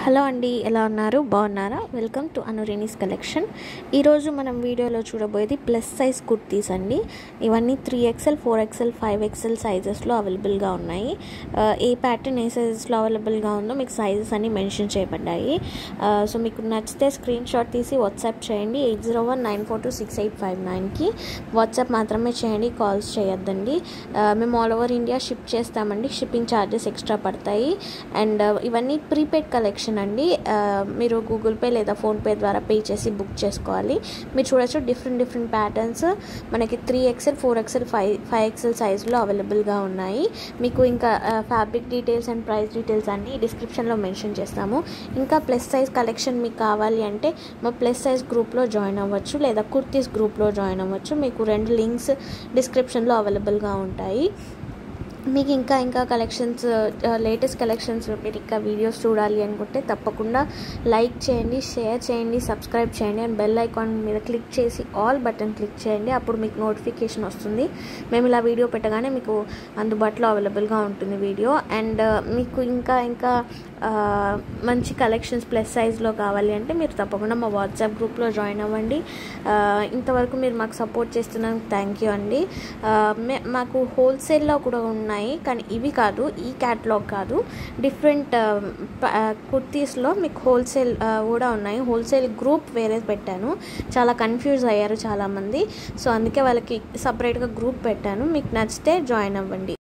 hello అండి ఎలా ఉన్నారు బాగున్నారా వెల్కమ్ టు అనురేనిస్ కలెక్షన్ ఈరోజు మనం వీడియోలో చూడబోయేది ప్లస్ సైజ్ కుర్తీస్ అండి ఇవన్నీ three XL four XL five XL సైజెస్లో అవైలబుల్గా ఉన్నాయి ఆ, ఏ ప్యాటర్న్ ఏ సైజెస్లో అవైలబుల్గా ఉందో మీకు సైజెస్ అన్ని మెన్షన్ చేయబడ్డాయి ఆ, సో మీకు నచ్చితే స్క్రీన్ షాట్ తీసి వాట్సాప్ చేయండి eight zero one nine four two six eight five నైన్కి వాట్సాప్ మాత్రమే చేయండి కాల్స్ చేయొద్దండి ఆ, మేము ఆల్ ఓవర్ ఇండియా షిప్ చేస్తామండి షిప్పింగ్ ఛార్జెస్ ఎక్స్ట్రా పడతాయి అండ్ ఇవన్నీ ప్రీపెయిడ్ కలెక్షన్ అండి ఆ, మీరు గూగుల్ పే లేదా ఫోన్పే ద్వారా పే చేసి బుక్ చేసుకోవాలి మీరు చూడొచ్చు డిఫరెంట్ డిఫరెంట్ ప్యాటర్న్స్ మనకి three XL four XL five five XL సైజులో అవైలబుల్గా ఉన్నాయి మీకు ఇంకా fabric details and price details అన్ని డిస్క్రిప్షన్లో మెన్షన్ చేస్తాము ఇంకా ప్లస్ సైజ్ కలెక్షన్ మీకు కావాలి అంటే మా ప్లస్ సైజ్ గ్రూప్లో జాయిన్ అవ్వచ్చు లేదా కుర్తీస్ గ్రూప్లో జాయిన్ అవ్వచ్చు మీకు రెండు లింక్స్ డిస్క్రిప్షన్లో అవైలబుల్గా ఉంటాయి మీకు ఇంకా ఇంకా కలెక్షన్స్ లేటెస్ట్ కలెక్షన్స్ మీరు ఇంకా వీడియోస్ చూడాలి అనుకుంటే తప్పకుండా లైక్ చేయండి షేర్ చేయండి సబ్స్క్రైబ్ చేయండి అండ్ బెల్ ఐకాన్ మీద క్లిక్ చేసి ఆల్ బటన్ క్లిక్ చేయండి అప్పుడు మీకు నోటిఫికేషన్ వస్తుంది మేము ఇలా వీడియో పెట్టగానే మీకు అందుబాటులో అవైలబుల్గా ఉంటుంది వీడియో అండ్ మీకు ఇంకా ఇంకా ఆ, మంచి కలెక్షన్స్ ప్లస్ సైజ్లో కావాలి అంటే మీరు తప్పకుండా మా వాట్సాప్ గ్రూప్లో జాయిన్ అవ్వండి ఆ, ఇంతవరకు మీరు మాకు సపోర్ట్ చేస్తున్నందుకు థ్యాంక్ యూ అండి ఆ, మే- మాకు హోల్సేల్లో కూడా ఉన్నాయి కానీ ఇవి కాదు ఈ క్యాట్లాగ్ కాదు డిఫరెంట్ కుర్తీస్లో మీకు హోల్సేల్ కూడా ఉన్నాయి హోల్సేల్ గ్రూప్ వేరే పెట్టాను చాలా కన్ఫ్యూజ్ అయ్యారు చాలామంది సో అందుకే వాళ్ళకి సపరేట్గా గ్రూప్ పెట్టాను మీకు నచ్చితే జాయిన్ అవ్వండి